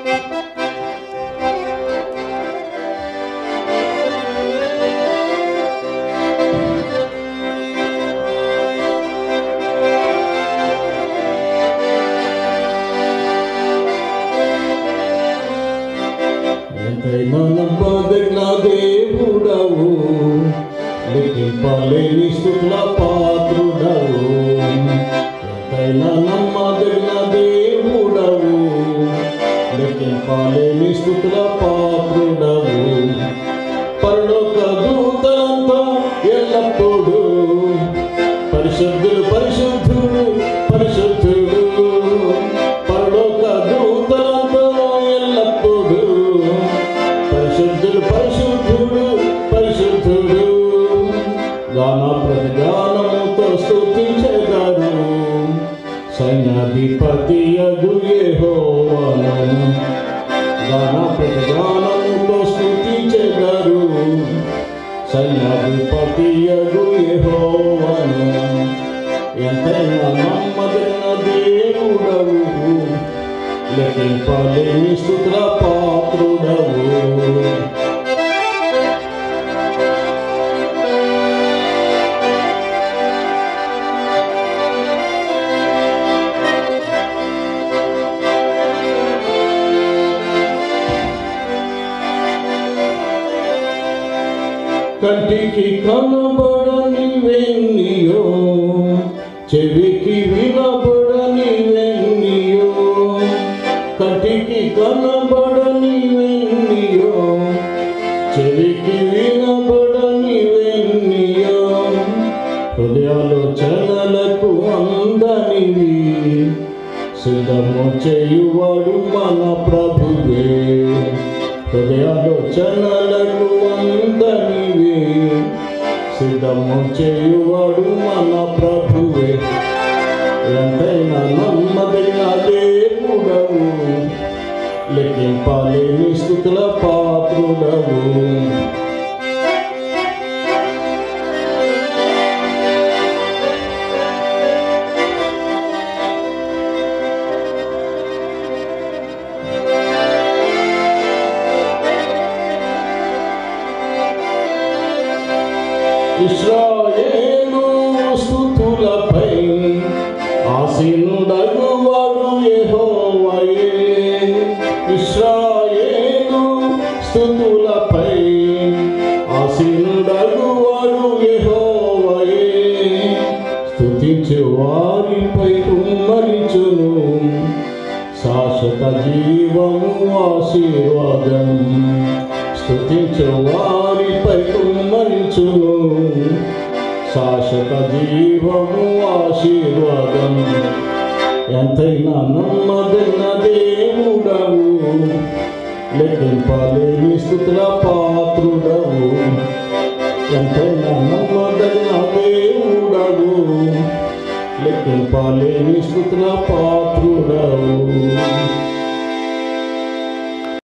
ఎంతైనా నమ్మదగిన దేవుడవు లెక్కింపలేని స్థుతుల పాత్రుడవు ఎంతైనా నమ్మదగిన దేవుడవు లెక్కింపలేని స్థుతుల పాత్రుడవు పరలోక దూతలంతా ఎల్లప్పుడూ పరిశుద్ధులు పరిశుద్ధుడు పరిశుద్ధుడు పరలోక దూతలంతా ఎల్లప్పుడూ పరిశుద్ధుడు పరిశుద్ధుడు పరిశుద్ధుడు గాన ప్రతిగానముతో స్థుతించేదారు సైన్యాధిపతి అగు యెహోవాను గాన ప్రతిగానముతో స్థుతించేదారు సైన్యాధిపతి అగు యెహోవాను ఎంతైనా నమ్మదగిన దేవుడవు లెక్కింపలేని స్థుతుల పాత్రుడవు కంటికి కనబడని వెన్నియో చెవికి వినబడని వెన్నియో కంటికి కనబడని వెన్నియో చెవికి వినబడని వెన్నియో హృదయాలోచనలకు అందనివి సిద్ధము చేయువాడు మన ప్రభువే హృదయాలోచనలకు అందనివి సిద్ధము చేయువాడు మన ప్రభువే ఎంతైనా నమ్మదగిన దేవుడవు లెక్కింపాలేని స్థుతుల పాత్రుడవు ఇస్రాయేలు స్థుతులపై ఆసీనుడగువాడు యెహోవాయే ఇస్రాయేలు స్థుతులపై ఆసీనుడగువాడు యెహోవాయే స్తుతించు వారిపై కుమ్మరించును శాశ్వత జీవము ఆశీర్వాదం స్తుతించు వారిపై కుమ్మరించును శాశ్వత జీవము ఆశీర్వాదం ఎంతైనా నమ్మదగిన దేవుడవు లెక్కింపలేని స్థుతుల పాత్రుడవు ఎంతైనా నమ్మదగిన దేవుడవు లెక్కింపలేని స్థుతుల పాత్రుడవు